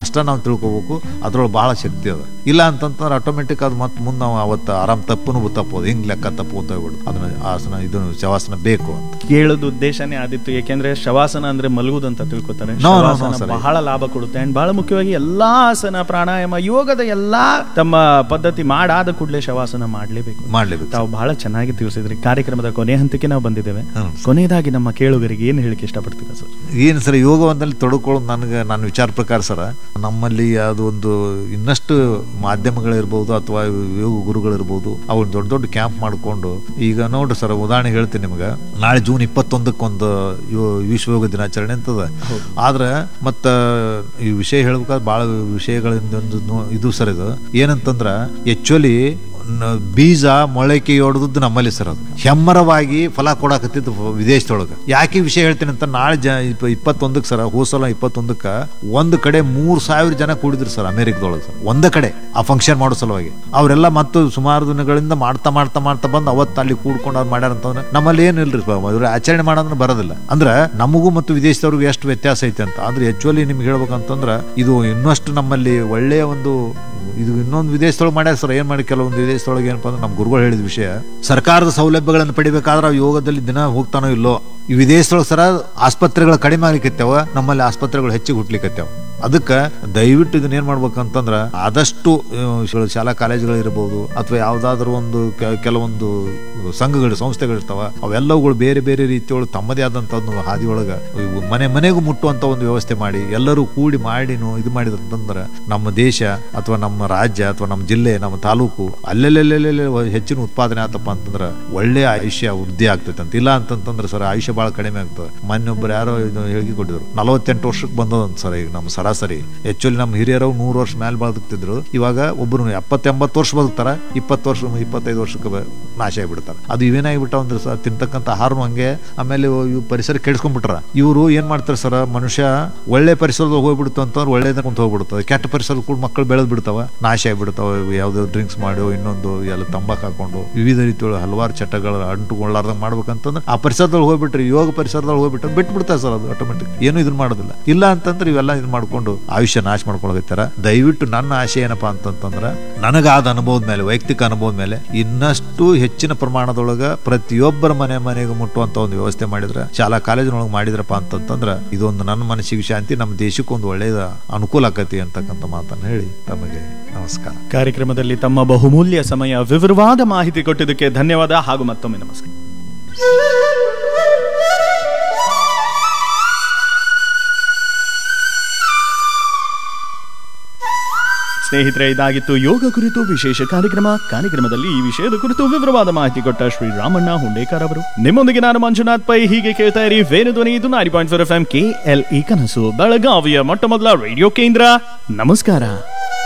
ಅಷ್ಟ ನಾವು ತಿಳ್ಕೊಬೇಕು ಅದ್ರೊಳಗೆ ಬಹಳ ಶಕ್ತಿ ಅದ ಇಲ್ಲ ಅಂತಂತಂದ್ರೆ ಆಟೋಮೆಟಿಕ್ ಅದು ಮತ್ತೆ ಮುಂದೆ ನಾವು ಅವತ್ತು ಆರಾಮ್ ತಪ್ಪನು ತಪ್ಪೋದು ಹಿಂಗ್ ಲೆಕ್ಕ ತಪ್ಪು ಅಂತ ಹೇಳ್ಬಿಡು ಅದನ್ನ ಆಸನ ಇದು ಶವಾಸನ ಬೇಕು ಅಂತ ಕೇಳೋದು ಉದ್ದೇಶನೇ ಆದಿತ್ತು ಯಾಕೆಂದ್ರೆ ಶವಾಸನ ಅಂದ್ರೆ ಮಲಗುದಂತ ತಿಳ್ಕೊತಾರೆ No, no, no, shavasana sir. ಬಹಳ ಲಾಭ ಕೊಡುತ್ತೆ ಅಂಡ್ ಬಹಳ ಮುಖ್ಯವಾಗಿ ಎಲ್ಲಾ ಆಸನ ಪ್ರಾಣಾಯಾಮ ಯೋಗದ ಎಲ್ಲಾ ತಮ್ಮ ಪದ್ಧತಿ ಮಾಡಾದ ಕೂಡಲೇ ಶವಾಸನ ಮಾಡ್ಲೇಬೇಕು ಮಾಡ್ಲೇಬೇಕು ತಾವು ಬಹಳ ಚೆನ್ನಾಗಿ ತಿಳಿಸಿದ್ರಿ ಕಾರ್ಯಕ್ರಮದ ಕೊನೆ ಹಂತಕ್ಕೆ ನಾವು ಬಂದಿದ್ದೇವೆ ಹ್ಮ್. ಕೊನೆಯದಾಗಿ ನಮ್ಮ ಕೇಳುಗರಿಗೆ ಏನು ಹೇಳಿಕೆ ಇಷ್ಟಪಡ್ತೀರಾ ಸರ್ ಏನು ಸರ್ ಯೋಗವಂದಲ್ಲಿ ತೊಡಕೊಳ್ಳೋದು ನನಗೆ ನನ್ನ ವಿಚಾರ ಪ್ರಕಾರ ಸರ ನಮ್ಮಲ್ಲಿ ಅದು ಒಂದು ಇನ್ನಷ್ಟು ಮಾಧ್ಯಮಗಳಿರ್ಬೋದು ಅಥವಾ ಯೋಗ ಗುರುಗಳಿರ್ಬೋದು ಅವ್ರು ದೊಡ್ಡ ದೊಡ್ಡ ಕ್ಯಾಂಪ್ ಮಾಡಿಕೊಂಡು ಈಗ ನೋಡ್ರಿ ಸರ್ ಉದಾಹರಣೆ ಹೇಳ್ತೀನಿ ನಿಮ್ಗೆ ನಾಳೆ ಜೂನ್ ಇಪ್ಪತ್ತೊಂದಕ್ಕೊಂದು ಯೋ- ವಿಶ್ವ ಯೋಗ ದಿನಾಚರಣೆ ಅಂತದ ಆದ್ರೆ ಮತ್ತ ಈ ವಿಷಯ ಹೇಳ್ಬೇಕಾದ್ರೆ ಭಾಳ ವಿಷಯಗಳಿಂದ ಒಂದು ನೋ- ಇದು ಸರ್ ಇದು ಏನಂತಂದ್ರ ಆಕ್ಚುಲಿ ಬೀಜ ಮೊಳಕೆ ಹೊಡೆದದ್ದು ನಮ್ಮಲ್ಲಿ ಸರ್ ಅದು ಹೆಮ್ಮರವಾಗಿ ಫಲ ಕೊಡಾಕತ್ತಿದ್ದು ವಿದೇಶದೊಳಗೆ ಯಾಕೆ ಈ ವಿಷಯ ಹೇಳ್ತೀನಿ ಅಂತ ನಾಳೆ ಜ ಇಪ್ಪ- ಇಪ್ಪತ್ತೊಂದಕ್ಕೆ ಸರ್ ಹೋಸಲ ಇಪ್ಪತ್ತೊಂದಕ್ಕೆ ಒಂದು ಕಡೆ ಮೂರು ಸಾವಿರ ಜನ ಕೂಡಿದ್ರು ಸರ್ ಅಮೆರಿಕದೊಳಗೆ ಸರ್ ಒಂದೇ ಕಡೆ ಆ ಫಂಕ್ಷನ್ ಮಾಡೋ ಸಲುವಾಗಿ ಅವರೆಲ್ಲ ಮತ್ತು ಸುಮಾರು ದಿನಗಳಿಂದ ಮಾಡ್ತಾ ಮಾಡ್ತಾ ಮಾಡ್ತಾ ಬಂದು ಅವತ್ತು ಅಲ್ಲಿ ಕೂಡ್ಕೊಂಡು ಅವ್ರು ಮಾಡ್ಯಾರ ಅಂತಂದ್ರೆ ನಮ್ಮಲ್ಲಿ ಏನು ಇಲ್ರಿ ಪ- ಅವ್ರು ಆಚರಣೆ ಮಾಡೋದ್ರೆ ಬರೋದಿಲ್ಲ ಅಂದ್ರೆ ನಮಗೂ ಮತ್ತು ವಿದೇಶದವ್ರಿಗೂ ಎಷ್ಟು ವ್ಯತ್ಯಾಸ ಐತೆ ಅಂತ ಆದ್ರೆ ಆಕ್ಚುಲಿ ನಿಮ್ಗೆ ಹೇಳ್ಬೇಕಂತಂದ್ರೆ ಇದು ಇನ್ನಷ್ಟು ನಮ್ಮಲ್ಲಿ ಒಳ್ಳೆಯ ಒಂದು ಇದು ಇನ್ನೊಂದು ವಿದೇಶದೊಳಗೆ ಮಾಡ್ಯಾರ ಸರ್ ಏನ್ ಮಾಡಿ ಕೆಲವೊಂದು ವಿದೇಶದೊಳಗೆ ಏನಪ್ಪ ಅಂದ್ರೆ ನಮ್ಮ ಗುರುಗಳು ಹೇಳಿದ ವಿಷಯ ಸರ್ಕಾರದ ಸೌಲಭ್ಯಗಳನ್ನು ಪಡಿಬೇಕಾದ್ರೆ ಅವು ಯೋಗದಲ್ಲಿ ದಿನ ಹೋಗ್ತಾನೋ ಇಲ್ಲೋ ಈ ವಿದೇಶದೊಳಗೆ ಸರ ಆಸ್ಪತ್ರೆಗಳು ಕಡಿಮೆ ಆಗ್ಲಿಕ್ಕತ್ತೇವ ನಮ್ಮಲ್ಲಿ ಆಸ್ಪತ್ರೆಗಳು ಹೆಚ್ಚಿಗೆ ಹುಟ್ಲಿಕ್ಕತ್ತೇವ ಅದಕ್ಕೆ ದಯವಿಟ್ಟು ಇದನ್ನ ಏನ್ ಮಾಡ್ಬೇಕಂತಂದ್ರ ಆದಷ್ಟು ಆ, ಶಾಲಾ ಕಾಲೇಜುಗಳು ಇರಬಹುದು ಅಥವಾ ಯಾವ್ದಾದ್ರು ಒಂದು ಕೆ- ಕೆಲವೊಂದು ಸಂಘಗಳು ಸಂಸ್ಥೆಗಳಿರ್ತಾವ ಅವೆಲ್ಲವುಗಳು ಬೇರೆ ಬೇರೆ ರೀತಿಯೊಳಗೆ ತಮ್ಮದೇ ಆದಂತ ಒಂದು ಹಾದಿಯೊಳಗ ಇವು ಮನೆ ಮನೆಗೂ ಮುಟ್ಟುವಂತ ಒಂದು ವ್ಯವಸ್ಥೆ ಮಾಡಿ ಎಲ್ಲರೂ ಕೂಡಿ ಮಾಡಿನು ಇದು ಮಾಡಿದಂತಂದ್ರೆ ನಮ್ಮ ದೇಶ ಅಥವಾ ನಮ್ಮ ರಾಜ್ಯ ಅಥವಾ ನಮ್ಮ ಜಿಲ್ಲೆ ನಮ್ಮ ತಾಲೂಕು ಅಲ್ಲೆಲ್ಲೆಲ್ಲೆಲ್ಲೆ ಹೆಚ್ಚಿನ ಉತ್ಪಾದನೆ ಆತಪ್ಪ ಅಂತಂದ್ರೆ ಒಳ್ಳೆ ಆಯುಷ್ಯ ವೃದ್ಧಿ ಆಗ್ತೈತೆ ಅಂತ ಇಲ್ಲ ಅಂತಂತಂದ್ರೆ ಸರ್ ಆಯುಷ್ಯ ಬಹಳ ಕಡಿಮೆ ಆಗ್ತದೆ ಮೊನ್ನೆ ಒಬ್ರು ಯಾರೋ ಇದು ಹೇಳಿಕೆ ಕೊಟ್ಟಿದ್ರು ನಲವತ್ತೆಂಟು ವರ್ಷಕ್ಕೆ ಬಂದದಂತ ಸರ್ ಈಗ ನಮ್ಮ ಸರಾಸರಿ ಆಕ್ಚುಲಿ ನಮ್ಮ ಹಿರಿಯರು ನೂರು ವರ್ಷ ಮೇಲೆ ಬದುಕ್ತಿದ್ರು ಇವಾಗ ಒಬ್ರು ಎಪ್ಪತ್ತೆಂಬತ್ತು ವರ್ಷ ಬದುಕ್ತಾರ ಇಪ್ಪತ್ತು ವರ್ಷ ಇಪ್ಪತ್ತೈದು ವರ್ಷಕ್ಕೆ ಬ- ನಾಶ ಆಗಿಬಿಡ್ತಾರೆ ಅದು ಇವೇನಾಗಿಬಿಟ್ಟ ಅಂದ್ರೆ ಸರ್ ತಿಂತಕ್ಕಂಥ ಆಹಾರನು ಹಂಗೆ ಆಮೇಲೆ ಇವು ಪರಿಸರ ಕೆಡಿಸ್ಕೊಂಡ್ಬಿಟ್ರ ಇವರು ಏನ್ ಮಾಡ್ತಾರೆ ಸರ್ ಮನುಷ್ಯ ಒಳ್ಳೆ ಪರಿಸರದಾಗ ಹೋಗ್ಬಿಡ್ತು ಅಂತಂದ್ರೆ ಒಳ್ಳೇದ ಕುಂತ ಹೋಗ್ಬಿಡ್ತದೆ ಕೆಟ್ಟ ಪರಿಸರದ ಕೂಡ ಮಕ್ಕಳು ಬೆಳೆದ್ ಬಿಡ್ತಾವ ನಾಶ ಆಗಿಬಿಡ್ತಾವ ಯಾವ್ದೋ ಡ್ರಿಂಕ್ಸ್ ಮಾಡಿ ಇನ್ನೊಂದು ಎಲ್ಲ ತಂಬಾಕು ಹಾಕೊಂಡು ವಿವಿಧ ರೀತಿಯ ಹಲವಾರು ಚಟಗಳು ಅಂಟುಕೊಳ್ಳಾರ್ದಂಗೆ ಮಾಡ್ಬೇಕಂತಂದ್ರೆ ಆ ಪರಿಸರದೊಳಗೆ ಹೋಗ್ಬಿಟ್ರಿ ಯೋಗ ಪರಿಸರದೊಳಗೆ ಹೋಗ್ಬಿಟ್ಟು ಬಿಟ್ಬಿಡ್ತಾರೆ ಸರ್ ಅದು ಆಟೋಮೆಟಿಕ್ ಏನು ಇದನ್ನ ಮಾಡೋದಿಲ್ಲ ಇಲ್ಲ ಅಂತಂದ್ರೆ ಇವೆಲ್ಲ ಇದು ಮಾಡ್ಕೊಂಡು ಆಯುಷ್ಯ ನಾಶ ಮಾಡ್ಕೊಳಕತ್ತಾರ ದಯವಿಟ್ಟು ನನ್ನ ಆಶೆ ಏನಪ್ಪಾ ಅಂತಂತಂದ್ರೆ ನನಗಾದ ಅನುಭವದ ಮೇಲೆ ವೈಯಕ್ತಿಕ ಅನುಭವದ ಮೇಲೆ ಇನ್ನಷ್ಟು ಹೆಚ್ಚಿನ ಪ್ರಮಾಣದೊಳಗ ಪ್ರತಿಯೊಬ್ಬರ ಮನೆ ಮನೆಗೆ ಮುಟ್ಟುವಂತ ಒಂದು ವ್ಯವಸ್ಥೆ ಮಾಡಿದ್ರೆ ಶಾಲಾ ಕಾಲೇಜಿನೊಳಗೆ ಮಾಡಿದ್ರಪ್ಪ ಅಂತಂತಂದ್ರೆ ಇದೊಂದು ನನ್ನ ಮನಸ್ಸಿಗೆ ಶಾಂತಿ ನಮ್ಮ ದೇಶಕ್ಕೆ ಒಂದು ಒಳ್ಳೆಯದ ಅನುಕೂಲ ಆಕತಿ ಅಂತಕ್ಕಂಥ ಮಾತನ್ನು ಹೇಳಿ ತಮಗೆ ನಮಸ್ಕಾರ ಕಾರ್ಯಕ್ರಮದಲ್ಲಿ ತಮ್ಮ ಬಹುಮೂಲ್ಯ ಸಮಯ ವಿವರವಾದ ಮಾಹಿತಿ ಕೊಟ್ಟಿದ್ದಕ್ಕೆ ಧನ್ಯವಾದ ಹಾಗೂ ಮತ್ತೊಮ್ಮೆ ನಮಸ್ಕಾರ ಸ್ನೇಹಿತರೆ ಇದಾಗಿತ್ತು ಯೋಗ ಕುರಿತು ವಿಶೇಷ ಕಾರ್ಯಕ್ರಮ ಕಾರ್ಯಕ್ರಮದಲ್ಲಿ ಈ ವಿಷಯದ ಕುರಿತು ವಿವರವಾದ ಮಾಹಿತಿ ಕೊಟ್ಟ ಶ್ರೀ ರಾಮಣ್ಣ ಹುಂಡೇಕರ್ ಅವರು ನಿಮ್ಮೊಂದಿಗೆ ನಾನು ಮಂಜುನಾಥ್ ಪೈ ಹೀಗೆ ಕೇಳ್ತಾ ಇರಿ ವೇಣು ಧ್ವನಿ ಇದು ನಾರಿ point four F M K L E ಕನಸು ಬೆಳಗಾವಿಯ ಮೊಟ್ಟ ಮೊದಲ ರೇಡಿಯೋ ಕೇಂದ್ರ ನಮಸ್ಕಾರ